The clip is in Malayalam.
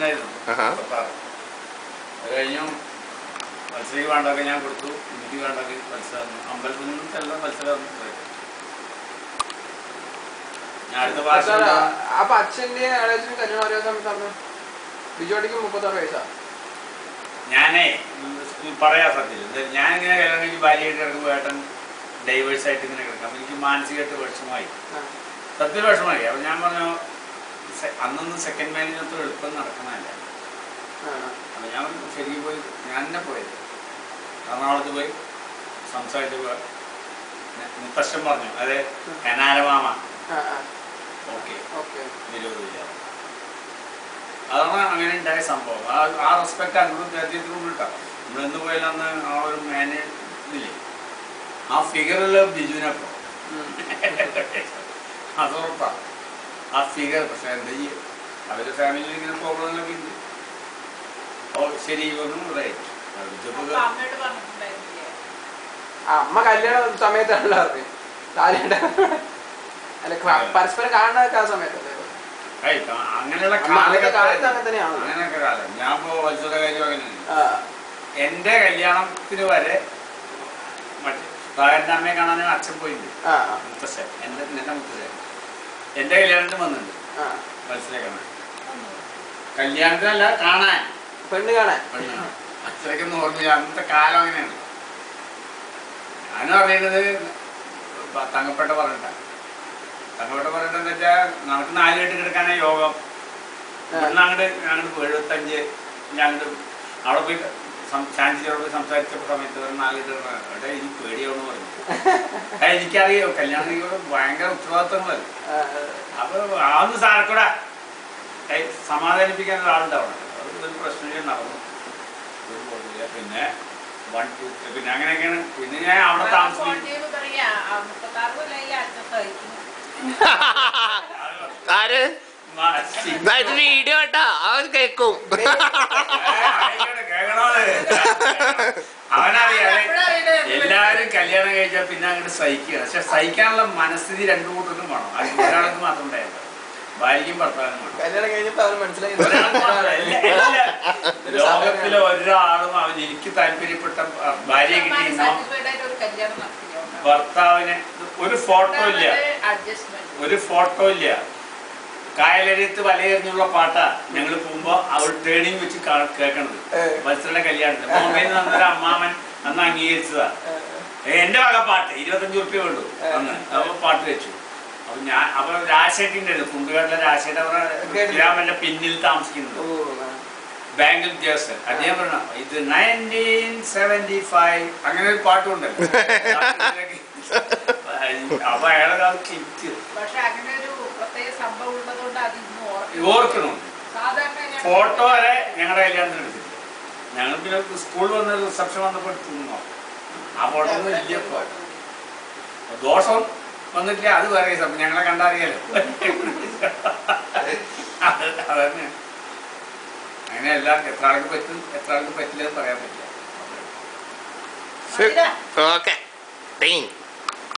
ഉണ്ടായിരുന്നു ആഹാ. മുപ്പത്താറ് അത് കഴിഞ്ഞു മത്സരിക്ക് വേണ്ടതൊക്കെ ഞാൻ കൊടുത്തു എനിക്ക് വേണ്ടതൊക്കെ മത്സരം അമ്പലത്തിൽ നിന്നും എല്ലാം മത്സരം പോയി. ഞാൻ അടുത്ത പ്രാവശ്യം സാർ, അപ്പൊ അച്ഛന്റെ ഇളയച്ചനും കല്യാണം ഒരേ സമയത്ത് പറഞ്ഞു ബിജോട്ടിക്ക് മുപ്പത്താറ് വയസ്സാ ഞാനേ ഉം, സ്കൂൾ പറയാ സത്യത്തിൽ ഞാൻ ഇങ്ങനെ കല്യാണം കഴിഞ്ഞ് ഭാര്യയായിട്ട് കിടക്കുമ്പോൾ ഏട്ടൻ ഡൈവേഴ്സ് ആയിട്ട് ഇങ്ങനെ കിടക്കാം അപ്പൊ എനിക്ക് മാനസികമായിട്ട് വിഷമമായി ആ, സത്യം വിഷമമായി അപ്പൊ ഞാൻ പറഞ്ഞു സെ- അന്നൊന്നും സെക്കൻഡ് മാരേജിനൊന്നും എളുപ്പം നടക്കണമല്ല ആ, അപ്പൊ ഞാൻ ശരിക്കും പോയി ഞാൻ തന്നെ പോയത് എറണാകുളത്ത് പോയി സംസാരിച്ച് പോയി മുത്തശ്ശൻ പറഞ്ഞു അതെ കനാരമാമ ആ, ആ, ഓക്കെ ഓക്കെ നിരോധമില്ല അതാണ് അങ്ങനെ ഉണ്ടായ സംഭവം ആ ആ റെസ്പെക്ട് അങ്ങോട്ടും രാജ്യത്തിനും കിട്ടാം നമ്മളെന്ന് പോയാലും അന്ന് ആ ഒരു മാനേജ് ഇതില്ലേ ആ ഫിഗറിൽ ബിജുവിനപ്പോ ഉം. അത് ഉറപ്പാ ആ ഫിഗർ പക്ഷെ എന്താ ചെയ്യും അവരുടെ ഫാമിലിയിൽ ഇങ്ങനെ പ്രോബ്ലങ്ങളൊക്കെ ഉണ്ട് ഓ ശരി ഒന്നും റൈറ്റ് അപ്പൊ അമ്മയോട് പറഞ്ഞിട്ടുണ്ടായിരുന്നില്ലേ ആ, അമ്മ കല്യാണ സമയത്താണല്ലോ അറിഞ്ഞത് താലിയുടെ അല്ല ക- പരസ്പരം കാണുന്നതൊക്കെ ആ സമയത്തല്ലേ അങ്ങനെയുള്ള അമ്മ അന്നത്തെ കാലത്ത് കാലഘട്ടം അങ്ങനെ തന്നെയാണല്ലോ അങ്ങനെയൊക്കെ കാലം ഞാൻ ഇപ്പോ വത്സര കാര്യം അങ്ങനെയാണ് ആ, എന്റെ കല്യാണത്തിന് വരെ മറ്റേ താരന്റെ അമ്മയെ കാണാൻ അച്ഛൻ പോയിട്ടുണ്ട് ആ, ആ, മുത്തശ്ശൻ എന്റെ എന്റെ മുത്തശ്ശൻ എന്റെ കല്യാണത്തിന് വന്നിട്ടുണ്ട് ആ. മത്സരെ കാണാൻ കല്യാണത്തിനല്ല കാണാൻ പെണ്ണ് കാണാൻ പെണ്ണ്. അത്രയ്ക്കൊന്നും ഓർമ്മയില്ല അന്നത്തെ കാലം അങ്ങനെയാണ് ഞാനും അറിയുന്നത് ബ- തങ്കപ്പെട്ട പറഞ്ഞിട്ടാ തങ്കപ്പെട്ട പറഞ്ഞിട്ടെന്ന് വെച്ചാൽ നമുക്ക് നാല് കെട്ട് കിടക്കാനാ യോഗം ഇവിടുന്ന് അങ്ങോട്ട് ഞങ്ങൾ എഴുപത്തഞ്ച് ഞങ്ങൾ അവിടെ പോയി സം- ശാന്തിയോട് പോയി സംസാരിച്ച സമയത്ത് ഒരു നാല് കെട്ട് കിടക്കണം അവിടെ എനിക്ക് പേടിയാവണമെന്ന് പറഞ്ഞു ഏ, എനിക്കറിയോ കല്യാണം കഴിക്കുമ്പോൾ ഭയങ്കര ഉത്തരവാദിത്തങ്ങളല്ലേ ആ, അപ്പൊ അതൊന്ന് സാരക്കൂടെ ഏയ് സമാധാനിപ്പിക്കാൻ ഒരാളുണ്ടാവണം അത് ഒരു പ്രശ്നമില്ല നടന്നു ഒരു കുഴപ്പമില്ല. പിന്നെ വൺ ടു പിന്നെ അങ്ങനെയൊക്കെയാണ് പിന്നെ ഞാൻ അവിടെ താമസിക്കും കോടതിയിൽ പറയാ ആ മുപ്പത്താറ് കൊല്ലായി അച്ഛൻ സഹിക്കുന്നു ആര് ദാ ഇത് വീഡിയോ കേട്ടാ അവൻ കേക്കും അവനറിയാം എപ്പോഴാ അറിയണത്? എല്ലാരും കല്യാണം കഴിച്ചാൽ പിന്നെ അങ്ങോട്ട് സഹിക്കുക പക്ഷെ സഹിക്കാനുള്ള മനസ്ഥിതി രണ്ടു കൂട്ടർക്കും വേണം അത് ഒരാൾക്ക് മാത്രം ഉണ്ടായത് ഭാര്യയ്ക്കും ഭർത്താവിനും വേണം കല്യാണം കഴിഞ്ഞപ്പോ അവന് മനസ്സിലായി ഒരാൾക്ക് മാത്രമല്ല, എല്ലാ- എല്ലാ- ലോകത്തിലെ ഒരാളും അവൻ എനിക്ക് താല്പര്യപ്പെട്ട ഭാര്യയെ കിട്ടിയിരുന്നോ സാറ്റിസ്ഫൈഡ് ആയിട്ട് ഒരു കല്യാണം നടത്തിയോ ഭർത്താവിന് ഒരു ഫോട്ടോ ഇല്ല അഡ്ജസ്റ്റ്മെന്റ് ഒരു ഫോട്ടോ ഇല്ല കായലരിയത്ത് വലയെറിഞ്ഞുള്ള പാട്ടാ ഞങ്ങൾ പോകുമ്പോ അവൾ ടേണിങ് വെച്ച് കാ- കേൾക്കണത് ഏ. മത്സരയുടെ കല്യാണത്തിന് ബോംബെയിൽ നിന്ന് വന്നൊരു അമ്മാമൻ അന്ന് അംഗീകരിച്ചതാ ഏ, എന്റെ വക പാട്ട് ഇരുപത്തഞ്ച് ഉറുപ്പ്യ വേണ്ടു അന്ന് അപ്പൊ പാട്ട് വെച്ചു അപ്പൊ ഞാൻ അപ്പൊ രാജശേഖരൻ്റെ കുണ്ടുകാട്ടിലെ രാജശേഖര കേട്ടില്ല. രാമന്റെ പിന്നിൽ താമസിക്കുന്നത് ഓ ആ. ബാങ്കിൽ ഉദ്യോഗസ്ഥൻ അദ്ദേഹം പറഞ്ഞു ഇത് നയൻറ്റീൻ സെവന്റി ഫൈവ് അങ്ങനെ ഒരു പാട്ടുണ്ടല്ലോ അപ്പൊ അയാളെ അത് കിറ്റ് പക്ഷെ അങ്ങനെ ഒരു പ്രത്യേക സംഭവം ഉള്ളതുകൊണ്ട് അത് ഇന്ന് ഓർക്കും ഓർക്കണം സാധാരണ ഞാൻ- ഫോട്ടോ വരെ ഞങ്ങളുടെ കല്യാണത്തിന് എടുത്തില്ല ഞങ്ങൾ പിന്നെ സ്കൂളിൽ വന്ന റിസപ്ഷൻ വന്നപ്പോൾ എടുത്തു ആ ഫോട്ടോ ഒന്നും ഇല്ല ഇപ്പൊ ദോഷം വന്നിട്ടില്ല അത് വേറെ കേസ്. അപ്പൊ ഞങ്ങളെ കണ്ടറിയാലോ അത് അതന്നെ അങ്ങനെ എല്ലാവർക്കും എത്ര ആൾക്ക് പറ്റും എത്ര ആൾക്ക് പറ്റില്ല എന്ന് പറയാൻ പറ്റില്ല മതിടാ. ഓക്കെ